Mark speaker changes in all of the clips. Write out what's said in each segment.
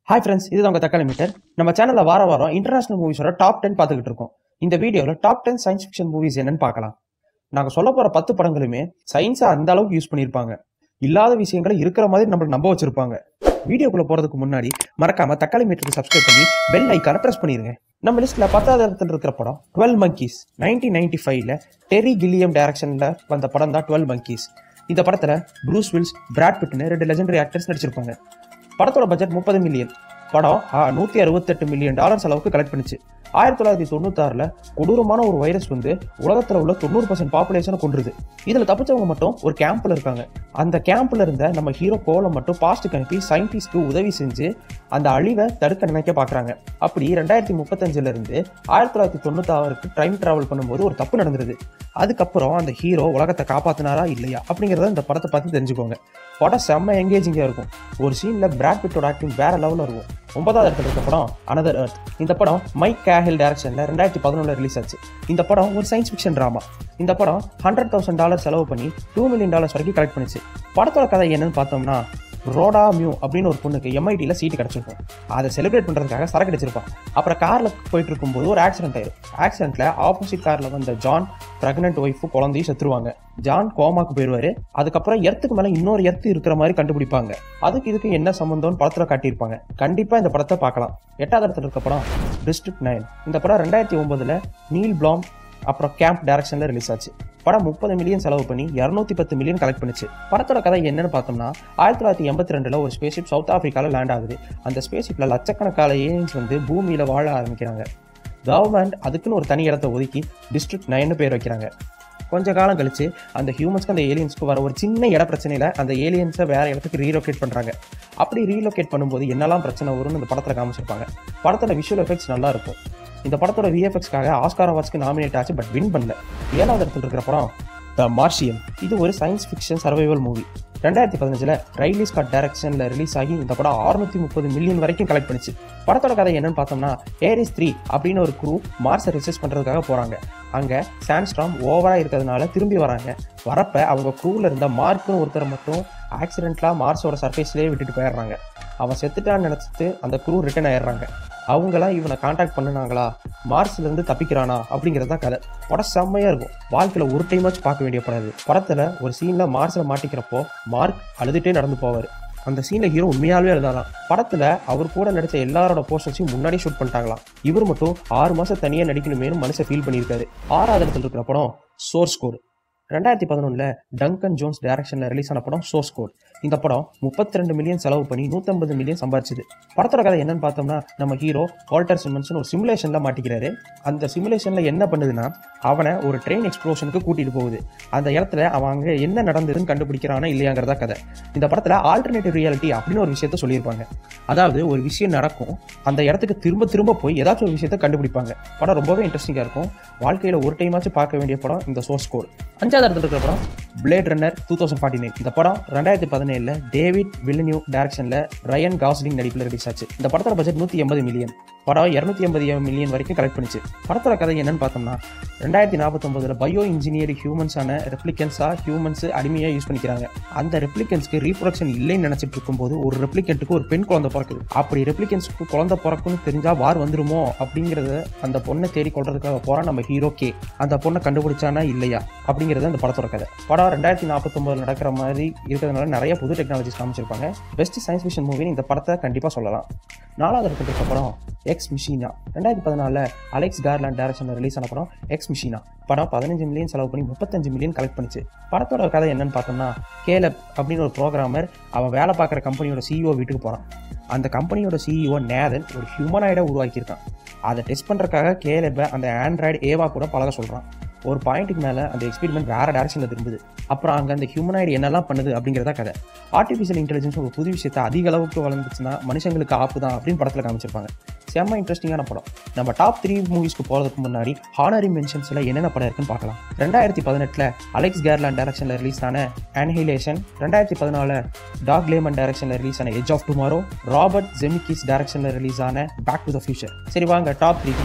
Speaker 1: hi friends இது உங்கள் தக்காளி மீட்டர் நம்ம சேனலில் வார வாரம் இன்டர்நேஷனல் மூவிஸோட டாப் டென் பார்த்துக்கிட்டு இருக்கோம் இந்த வீடியோவில் top ten science fiction movies என்னன்னு பார்க்கலாம் நாங்கள் சொல்ல போகிற பத்து படங்களுமே சயின்ஸை அந்த அளவுக்கு யூஸ் பண்ணியிருப்பாங்க இல்லாத விஷயங்களை இருக்கிற மாதிரி நம்மளை நம்ப வச்சிருப்பாங்க வீடியோக்குள்ள போறதுக்கு முன்னாடி மறக்காம தக்காளி மீட்டருக்கு சப்ஸ்கிரைப் பண்ணி பெல் ஐக்கான பிரஸ் பண்ணிருங்க நம்ம லிஸ்ட்ல பத்தாவது இடத்துல இருக்கிற படம் டுவெல் மங்கீஸ் நைன்டீன் நைன்டி ஃபைவ்ல டெரி கில்லியம் டைரக்ஷன்ல வந்த படம் தான் டுவெல் மங்கீஸ் இந்த படத்துல ப்ரூஸ் வில்ஸ் பிராட் பிட்னு ரெண்டு லெஜெண்டரி ஆக்டர்ஸ் நடிச்சிருப்பாங்க படத்தோட பட்ஜெட் முப்பது மில்லியன் படம் நூற்றி அறுபத்தெட்டு மில்லியன் டாலர்ஸ் அளவுக்கு கலெக்ட் பண்ணுச்சு ஆயிரத்தி தொள்ளாயிரத்தி தொண்ணூத்தாறில் கொடூரமான ஒரு வைரஸ் வந்து உலகத்தில் உள்ள தொண்ணூறு பர்சன்ட் பாப்புலேஷனை கொன்றுது இதில் தப்பிச்சவங்க மட்டும் ஒரு கேம்ப்ல இருக்காங்க அந்த கேம்ப்ல இருந்த நம்ம ஹீரோ கோலை மட்டும் பாஸ்ட்டுக்கு அனுப்பி சயின்டிஸ்ட்க்கு உதவி செஞ்சு அந்த அழிவை தடுக்க நினைக்க பார்க்குறாங்க அப்படி ரெண்டாயிரத்தி முப்பத்தஞ்சுல இருந்து ஆயிரத்தி தொள்ளாயிரத்தி தொண்ணூத்தாறுக்கு டைம் டிராவல் பண்ணும்போது ஒரு தப்பு நடந்துருது அதுக்கப்புறம் அந்த ஹீரோ உலகத்தை காப்பாத்தினாரா இல்லையா அப்படிங்கிறத இந்த படத்தை பார்த்து தெரிஞ்சுக்கோங்க படம் செம்ம எங்கேஜிங்காக இருக்கும் ஒரு சீனில் பிராட் பிட்டோட ஆக்டிங் வேற லெவலில் இருக்கும் ஒன்பதாவது இடத்துல இருக்க படம் அனதர் எர்த் இந்த படம் மைக் கேஹில் டைரக்ஷனில் ரெண்டாயிரத்தி பதினொன்றில் ரிலீஸ் ஆச்சு இந்த படம் ஒரு சயின்ஸ் ஃபிக்ஷன் ட்ராமா இந்த படம் ஹண்ட்ரட் தௌசண்ட் டாலர் செலவு பண்ணி டூ மில்லியன் டாலர்ஸ் வரைக்கும் கலெக்ட் பண்ணுச்சு படத்தோட கதை என்னன்னு பார்த்தோம்னா ரோடா மியூ அப்படின்னு ஒரு பொண்ணுக்கு எம்ஐடியில் சீட்டு கிடச்சிருக்கும் அதை செலிப்ரேட் பண்ணுறதுக்காக சரக்கு அடிச்சிருப்பான் அப்புறம் காரில் போயிட்டு இருக்கும்போது ஒரு ஆக்சிடென்ட் ஆயிடும் ஆக்சிடென்ட்ல ஆப்போசிட் காரில் வந்த ஜான் ப்ரெக்னென்ட் ஒய்ஃபு குழந்தையும் செத்துருவாங்க ஜான் கோமாக்கு போயிடுவாரு அதுக்கப்புறம் எர்த்துக்கு மேலே இன்னொரு எர்த்து இருக்கிற மாதிரி கண்டுபிடிப்பாங்க அதுக்கு இதுக்கு என்ன சம்மந்தம்னு படத்தில் காட்டியிருப்பாங்க கண்டிப்பாக இந்த படத்தை பார்க்கலாம் எட்டாவது இடத்துல இருக்க படம் டிஸ்ட்ரிக்ட் நைன் இந்த படம் ரெண்டாயிரத்தி ஒன்பதுல நீல் பிளாம் அப்புறம் கேம்ப் டைரக்ஷன்ல ரிலீஸ் ஆச்சு படம் முப்பது மில்லியன் செலவு பண்ணி இரநூத்தி பத்து மில்லியன் கலெக்ட் பண்ணுச்சு படத்தோட கதை என்னன்னு பார்த்தோம்னா ஆயிரத்தி தொள்ளாயிரத்தி எண்பத்தி ரெண்டுல ஒரு ஸ்பேஸ்ஷிப் சவுத் ஆப்பிரிக்கால லேண்ட் ஆகுது அந்த ஸ்பேஸ்ஷிப்ல லட்சக்கணக்கான ஏலியன்ஸ் வந்து பூமியில வாழ ஆரம்பிக்கிறாங்க கவர்மெண்ட் அதுக்குன்னு ஒரு தனி இடத்த ஒதுக்கி டிஸ்ட்ரிக்ட் நைன்னு பேர் வைக்கிறாங்க கொஞ்ச காலம் கழிச்சு அந்த ஹியூமன்ஸ்க்கு அந்த ஏலியன்ஸ்க்கு வர ஒரு சின்ன இட பிரச்சனையில அந்த ஏலியன்ஸை வேற இடத்துக்கு ரீலோகேட் பண்றாங்க அப்படி ரீலோகேட் பண்ணும்போது என்னெல்லாம் பிரச்சனை வரும்னு இந்த படத்துல காமிச்சிருப்பாங்க படத்தோட விஷுவல் எஃபெக்ட்ஸ் நல்லா இருக்கும் இந்த படத்தோட விஎஃப்எக்ஸ்க்காக ஆஸ்கார் அவார்ட்ஸ்க்கு நாமினேட் ஆச்சு பட் வின் பண்ணல ஏழாவது இடத்துல இருக்கிற படம் த மார்ஷியன் இது ஒரு சயின்ஸ் ஃபிக்ஷன் சர்வைவல் மூவி ரெண்டாயிரத்தி பதினஞ்சில் ரைலி ஸ்காட் டைரக்ஷனில் ரிலீஸ் ஆகி இந்த படம் அறுநூத்தி முப்பது மில்லியன் வரைக்கும் கலெக்ட் பண்ணிச்சு படத்தோட கதை என்னன்னு பார்த்தோம்னா ஏரிஸ் த்ரீ அப்படின்னு ஒரு குரூப் மார்ஸை ரிசர்ச் பண்ணுறதுக்காக போகிறாங்க அங்கே சாண்ட்ஸ்ட்ராம் ஓவராக இருக்கிறதுனால திரும்பி வராங்க வரப்ப அவங்க க்ரூவில் இருந்த மார்க்குன்னு ஒருத்தரை மட்டும் ஆக்சிடென்ட்லாம் மார்ஸோட சர்ஃபேஸ்லேயே விட்டுட்டு போயிடுறாங்க அவன் செத்துட்டான்னு நினச்சிட்டு அந்த குரூ ரிட்டர்ன் ஆயிடுறாங்க அவங்களாம் இவனை காண்டாக்ட் பண்ணினாங்களா மார்ஸ்ல இருந்து தப்பிக்கிறானா அப்படிங்கிறது தான் கதை படம் செம்மையா இருக்கும் வாழ்க்கையில ஒரு டைம் வச்சு பார்க்க வேண்டிய படம் இது படத்துல ஒரு சீன்ல மார்ஸ்ல மாட்டிக்கிறப்போ மார்க் அழுதுட்டே நடந்து போவார் அந்த சீன்ல ஹீரோ உண்மையாலுமே எழுதாலாம் படத்துல அவர் கூட நடிச்ச எல்லாரோட போஸ்டர்ஸையும் முன்னாடி ஷூட் பண்ணிட்டாங்களாம் இவர் மட்டும் ஆறு மாசம் தனியா நடிக்கணுமேனு மனுஷன் ஃபீல் பண்ணியிருக்காரு ஆறாவது இடத்துல இருக்கிற படம் சோர்ஸ் கோடு ரெண்டாயிரத்தி பதினொன்றில் டங்கன் ஜோன்ஸ் டைரக்ஷனில் ரிலீஸ் ஆன படம் சோர்ஸ் கோட் இந்த படம் முப்பத்தி ரெண்டு மில்லியன் செலவு பண்ணி நூற்றம்பது மில்லியன் சம்பாரிச்சுது படத்தோட கதை என்னன்னு பார்த்தோம்னா நம்ம ஹீரோ வால்டர் சிம்மன்ஸ்னு ஒரு சிமுலேஷனில் மாட்டிக்கிறாரு அந்த சிமுலேஷனில் என்ன பண்ணுதுன்னா அவனை ஒரு ட்ரெயின் எக்ஸ்ப்ளோஷனுக்கு கூட்டிகிட்டு போகுது அந்த இடத்துல அவன் அங்கே என்ன நடந்ததுன்னு கண்டுபிடிக்கிறானா இல்லையாங்கிறதா கதை இந்த படத்தில் ஆல்டர்னேட்டிவ் ரியாலிட்டி அப்படின்னு ஒரு விஷயத்த சொல்லியிருப்பாங்க அதாவது ஒரு விஷயம் நடக்கும் அந்த இடத்துக்கு திரும்ப திரும்ப போய் ஏதாச்சும் ஒரு விஷயத்த கண்டுபிடிப்பாங்க படம் ரொம்பவே இன்ட்ரெஸ்டிங்காக இருக்கும் வாழ்க்கையில் ஒரு டைமாச்சும் பார்க்க வேண்டிய படம் இந்த சோர்ஸ் கோட் அஞ்சாவது இடத்துல இருக்கிற படம் Blade Runner two thousand forty nine இந்த படம் ரெண்டாயிரத்தி பதினேழுல டேவிட் வில்லினியூ டைரக்ஷன்ல ரயன் காஸ்லிங் நடிப்பில் ரிலீஸ் ஆச்சு இந்த படத்தோட பட்ஜெட் நூற்றி எண்பது மில்லியன் படம் இரநூத்தி எண்பது மில்லியன் வரைக்கும் கலெக்ட் பண்ணிச்சு படத்தோட கதை என்னன்னு பார்த்தோம்னா ரெண்டாயிரத்தி நாற்பத்தொம்பதுல பயோ இன்ஜினியர் ஹியூமன்ஸான ரெப்ளிகன்ஸாக ஹியூமன்ஸ் அடிமையாக யூஸ் பண்ணிக்கிறாங்க அந்த ரெப்ளிகன்ஸ்க்கு ரீப்ரொடக்ஷன் இல்லைன்னு நினச்சிட்டு இருக்கும்போது ஒரு ரெப்ளிகன்ட்டுக்கு ஒரு பெண் குழந்தை பிறக்குது அப்படி ரெப்ளிகன்ஸ்க்கு குழந்தை பிறக்கும்னு தெரிஞ்சா வார் வந்துருமோ அப்படிங்கிறத அந்த பொண்ணை தேடி கொள்றதுக்காக போறான் நம்ம ஹீரோ கே அந்த பொண்ணை கண்டுபிடிச்சானா இல்லையா அப்படிங்கிறது அந்த படத்தோட கதை படம் ரெண்டாயிரத்தி நாற்பத்தொம்பது நடக்கிற மாதிரி இருக்கிறதுனால நிறைய புது டெக்னாலஜிஸ் காமிச்சிருப்பாங்க பெஸ்ட் சயின்ஸ் ஃபிக்ஷன் மூவின்னு இந்த படத்தை கண்டிப்பாக சொல்லலாம் நாலாவது இடத்துல இருக்க படம் எக்ஸ் மிஷினா ரெண்டாயிரத்தி பதினாலில் அலெக்ஸ் கார்லாண்ட் டேரக்ஷனில் ரிலீஸ் ஆன படம் எக்ஸ் மிஷினா படம் பதினஞ்சு மில்லியன் செலவு பண்ணி முப்பத்தஞ்சு மில்லியன் கலெக்ட் பண்ணிச்சு படத்தோட கதை என்னன்னு பார்த்தோம்னா கேலப் அப்படின்னு ஒரு ப்ரோக்ராமர் அவன் வேலை பார்க்குற கம்பெனியோட சிஇஓ வீட்டுக்கு போகிறான் அந்த கம்பெனியோட சிஇஓ நேதன் ஒரு ஹியூமனாய்டை உருவாக்கியிருக்கான் அதை டெஸ்ட் பண்ணுறதுக்காக கேலப்பை அந்த ஆண்ட்ராய்டு ஏவா கூட பழக சொல்கிறான் ஒரு பாயிண்ட்டுக்கு மேலே அந்த எக்ஸ்பெரிமெண்ட் வேறு டேரக்ஷனில் திரும்புது அப்புறம் அங்கே அந்த ஹியூமனாய்டு என்னெல்லாம் பண்ணுது அப்படிங்கிறதா கதை ஆர்டிஃபிஷியல் இன்டெலிஜென்ஸ் ஒரு புது விஷயத்தை அதிக அளவுக்கு வளர்ந்துச்சுன்னா மனுஷங்களுக்கு ஆப்பு தான் அப்படின்னு படத்தில் காமிச்சிருப்பாங்க செம்ம இன்ட்ரெஸ்டிங்கான படம் நம்ம டாப் த்ரீ மூவிஸ்க்கு போகிறதுக்கு முன்னாடி ஹானரி மென்ஷன்ஸில் என்னென்ன படம் இருக்குன்னு பார்க்கலாம் ரெண்டாயிரத்தி பதினெட்டில் அலெக்ஸ் கேர்லாண்ட் டேரக்ஷனில் ரிலீஸ் ஆன அன்ஹிலேஷன் ரெண்டாயிரத்தி பதினாலு டாக் லேமன் டேரக்ஷனில் ரிலீஸ் ஆன edge of tomorrow Robert Zemeckis டேரக்ஷனில் ரிலீஸ் ஆன பேக் டு த ஃபியூச்சர் சரி வாங்க டாப் த்ரீக்கு போகலாம்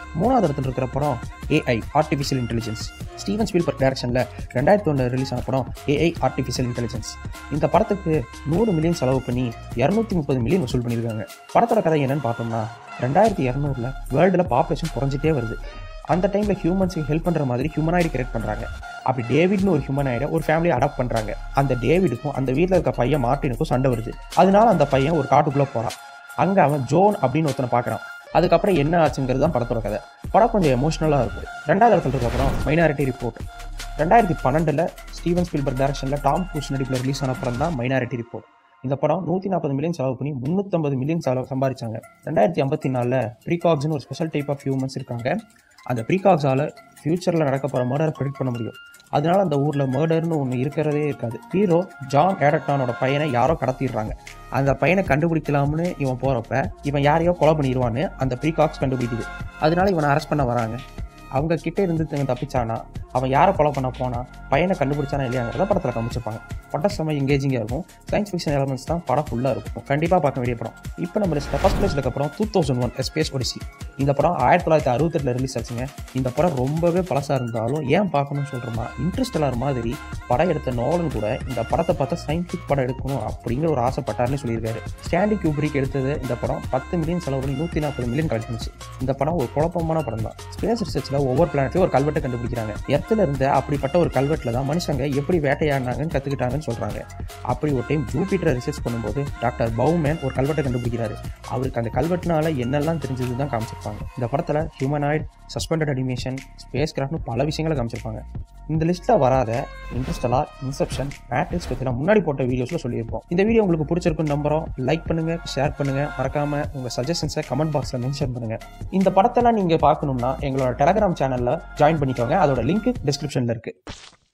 Speaker 1: மூணாவது இடத்துல இருக்கிற படம் AI artificial intelligence Steven Spielberg டைரக்ஷனில் ரெண்டாயிரத்தி ஒன்று ரிலீஸ் ஆன படம் ஏஐ ஆர்டிஃபிஷியல் இன்டெலிஜென்ஸ் இந்த படத்துக்கு நூறு மில்லியன் செலவு பண்ணி இரநூத்தி முப்பது மில்லியன் வசூல் பண்ணியிருக்காங்க படத்தோட கதை என்னன்னு பார்த்தோம்னா ரெண்டாயிரத்தி இரநூறுல வேர்ல்டில் பாப்புலேஷன் குறைஞ்சிட்டே வருது அந்த டைமில் ஹியூமன்ஸுக்கு ஹெல்ப் பண்ணுற மாதிரி ஹியூமனாய்டு கிரியேட் பண்ணுறாங்க அப்படி டேவிட்னு ஒரு ஹியூமனாய்டை ஒரு ஃபேமிலி அடாப்ட் பண்ணுறாங்க அந்த டேவிடுக்கும் அந்த வீட்டில் இருக்க பையன் மார்ட்டினுக்கும் சண்டை வருது அதனால அந்த பையன் ஒரு காட்டுக்குள்ளே போகிறான் அங்கே அவன் ஜோன் அப்படின்னு ஒருத்தனை பார்க்குறான் அதுக்கப்புறம் என்ன ஆச்சுங்கிறது தான் படத்தோட கதை படம் கொஞ்சம் எமோஷனலாக இருக்கும் ரெண்டாவது இடத்துல இருக்க அப்புறம் மைனாரிட்டி ரிப்போர்ட் ரெண்டாயிரத்தி பன்னெண்டில் ஸ்டீவன் ஸ்பீல்பர்க் டைரக்ஷனில் டாம் க்ரூஸ் நடிப்பில் ரிலீஸ் ஆன படம் தான் மைனாரிட்டி ரிப்போர்ட் இந்த படம் நூற்றி நாற்பது மில்லியன் செலவு பண்ணி முந்நூற்றம்பது மில்லியன் செலவு சம்பாதிச்சாங்க ரெண்டாயிரத்தி ஐம்பத்தி நாலில் ப்ரீகாக்ஸ்னு ஒரு ஸ்பெஷல் டைப் ஆஃப் ஹியூமன்ஸ் இருக்காங்க அந்த ப்ரீகாக்ஸால் ஃப்யூச்சரில் நடக்க போகிற மர்டரை ப்ரெடிக்ட் பண்ண முடியும் அதனால அந்த ஊரில் மர்டர்னு ஒன்று இருக்கிறதே இருக்காது ஹீரோ ஜான் ஏடக்டானோட பையனை யாரோ கடத்திடுறாங்க அந்த பையனை கண்டுபிடிக்கலாம்னு இவன் போகிறப்ப இவன் யாரையோ கொலை பண்ணிடுவான்னு அந்த ப்ரீகாக்ஸ் கண்டுபிடிக்குது அதனால இவனை அரெஸ்ட் பண்ண வராங்க அவங்க கிட்டே இருந்து இவன் தப்பிச்சானா அவன் யாரை கொலை பண்ண போனா பையனை கண்டுபிடிச்சானா இல்லையாங்கிறத படத்தில் காமிச்சிருப்பாங்க படம் செம்ம எங்கேஜிங்காக இருக்கும் சயின்ஸ் ஃபிக்ஷன் எலமெண்ட்ஸ் தான் படம் ஃபுல்லாக இருக்கும் கண்டிப்பாக பார்க்க வேண்டிய படம் இப்போ நம்ம லிஸ்ட்டில் ஃபஸ்ட் பிளேஸில் இருக்க படம் two thousand one space odyssey இந்த படம் ஆயிரத்தி தொள்ளாயிரத்தி அறுபத்தெட்டில் ரிலீஸ் ஆச்சுங்க இந்த படம் ரொம்பவே பழசாக இருந்தாலும் ஏன் பார்க்கணும்னு சொல்கிறோமா இன்ட்ரெஸ்டலார் மாதிரி படம் எடுத்த நோலன் கூட இந்த படத்தை பார்த்தா சயின்டிஃபிக் படம் எடுக்கணும் அப்படிங்கிற ஒரு ஆசைப்பட்டார்னு சொல்லியிருக்காரு ஸ்டாண்டி கியூப்ரிக் எடுத்தது இந்த படம் பத்து மில்லியன் செலவு பண்ணி நூற்றி நாற்பது மில்லியன் கலெக்ட் பண்ணுச்சு இந்த படம் ஒரு குழப்பமான படம் தான் ஸ்பேஸ் ரிசர்ச்சில் ஒவ்வொரு பிளானட்லையும் ஒரு கல்வெட்டை கண்டுபிடிக்கிறாங்க எர்த்தில் இருந்த அப்படிப்பட்ட ஒரு கல்வெட்டில் தான் மனுஷங்க எப்படி வேட்டையாடினாங்கன்னு கற்றுக்கிட்டாங்கன்னு சொல்கிறாங்க அப்படி ஒரு டைம் ஜூபிட்டரை ரிசர்ச் பண்ணும்போது டாக்டர் பவுமேன் ஒரு கல்வெட்டை கண்டுபிடிக்கிறாரு அவருக்கு அந்த கல்வெட்டினால என்னெல்லாம் தெரிஞ்சது தான் காமிச்சிருப்பாங்க இந்த படத்தில் ஹியூமனாய்ட் சஸ்பெண்டட் அனிமேஷன் ஸ்பேஸ் கிராஃப்ட்னு பல விஷயங்களை காமிச்சிருப்பாங்க இந்த லிஸ்ட்டில் வராத இன்ட்ரெஸ்டலா இன்செப்ஷன் மேட்ரிக்ஸ் பற்றிலாம் முன்னாடி போட்ட வீடியோஸில் சொல்லியிருப்போம் இந்த வீடியோ உங்களுக்கு பிடிச்சிருக்குன்னு நம்புறோம் லைக் பண்ணுங்க ஷேர் பண்ணுங்க மறக்காம உங்கள் சஜஷன்ஸை கமெண்ட் பாக்ஸில் மென்ஷன் பண்ணுங்க இந்த படத்தெல்லாம் நீங்கள் பார்க்கணும்னா எங்களோட டெலகிராம் சேனலில் ஜாயின் பண்ணிக்கோங்க அதோட லிங்க் டிஸ்கிரிப்ஷனில் இருக்குது